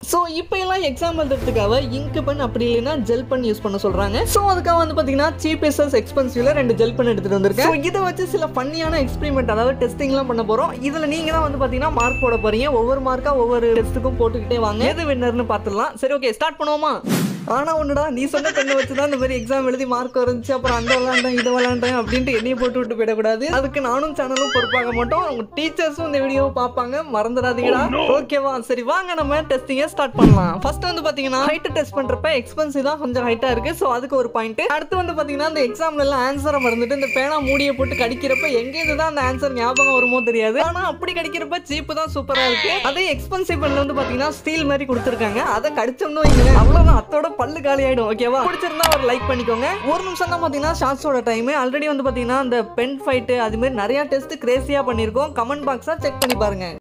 so இப்போ எல்லாம் exam எழுதுறதுக்காக ink pen அப்படி இல்லைன்னா ஜெல் பென் யூஸ் பண்ண சொல்றாங்க ஸோ அதுக்காக வந்து பார்த்தீங்கன்னா சீப்பஸ்ட் எக்ஸ்பென்சிவ்ல ரெண்டு ஜெல் பென் எடுத்துட்டு வந்திருக்கேன் ஸோ இதை வச்சு சில ஃபன்னியான எக்ஸ்பெரிமெண்ட் அதாவது டெஸ்டிங்லாம் பண்ண போறோம் இதுல நீங்க தான் வந்து பார்த்தீங்கன்னா மார்க் போட போறீங்க ஒவ்வொரு மார்க்கா ஒவ்வொரு டெஸ்ட்டுக்கும் போட்டுக்கிட்டே வாங்க எது வின்னர்னு பார்த்துடலாம் சரி ஓகே ஸ்டார்ட் பண்ணுவோமா ஆனா ஒண்ணுடா நீ சொன்ன பெண்ணை வச்சு தான் இந்த மாதிரி எக்ஸாம் எழுதி மார்க் வந்துச்சு அப்புறம் அந்த விளாண்டேன் இது விளாண்டேன் அப்படின்ட்டு என்னைய போட்டு விட்டு போயிடக்கூடாது அதுக்கு நானும் சேனலும் பொறுப்பாக மாட்டோம் உங்க டீச்சர்ஸும் இந்த வீடியோவை பார்ப்பாங்க மறந்துடாதீங்கடா ஓகேவா சரி வாங்க நம்ம டெஸ்டிங்கை ஸ்டார்ட் பண்ணலாம் ஃபர்ஸ்ட் வந்து பாத்தீங்கன்னா ஹைட் டெஸ்ட் பண்றப்ப எக்ஸ்பென்சிவ் தான் கொஞ்சம் ஹைட்டா இருக்கு ஸோ அதுக்கு ஒரு பாயிண்ட் அடுத்து வந்து பாத்தீங்கன்னா இந்த எக்ஸாம்ல எல்லாம் ஆன்சரை மறந்துட்டு இந்த பேனா மூடியை போட்டு கடிக்கிறப்ப எங்கேருந்து தான் அந்த ஆன்சர் ஞாபகம் வருமோ தெரியாது ஆனா அப்படி கடிக்கிறப்ப சீப்பு தான் சூப்பரா இருக்கு அதே எக்ஸ்பென்சிவ் பண்ணல வந்து பாத்தீங்கன்னா ஸ்டீல் மாதிரி கொடுத்துருக்காங்க அதை கடிச்சோம்னு வைங்களேன் அவ்வளவுதான் அத்தோட பல்லு காலி ஆயிடும் ஓகேவா பிடிச்சிருந்தா ஒரு லைக் பண்ணிக்கோங்க ஒரு நிமிஷம் தான் பாத்தீங்கன்னா ஷார்ட்ஸோட டைம் ஆல்ரெடி வந்து பாத்தீங்கன்னா அந்த பென் ஃபைட் அது மாதிரி நிறைய டெஸ்ட் கிரேசியா பண்ணிருக்கோம் கமெண்ட் பாக்ஸா செக் பண்ணி பாருங்க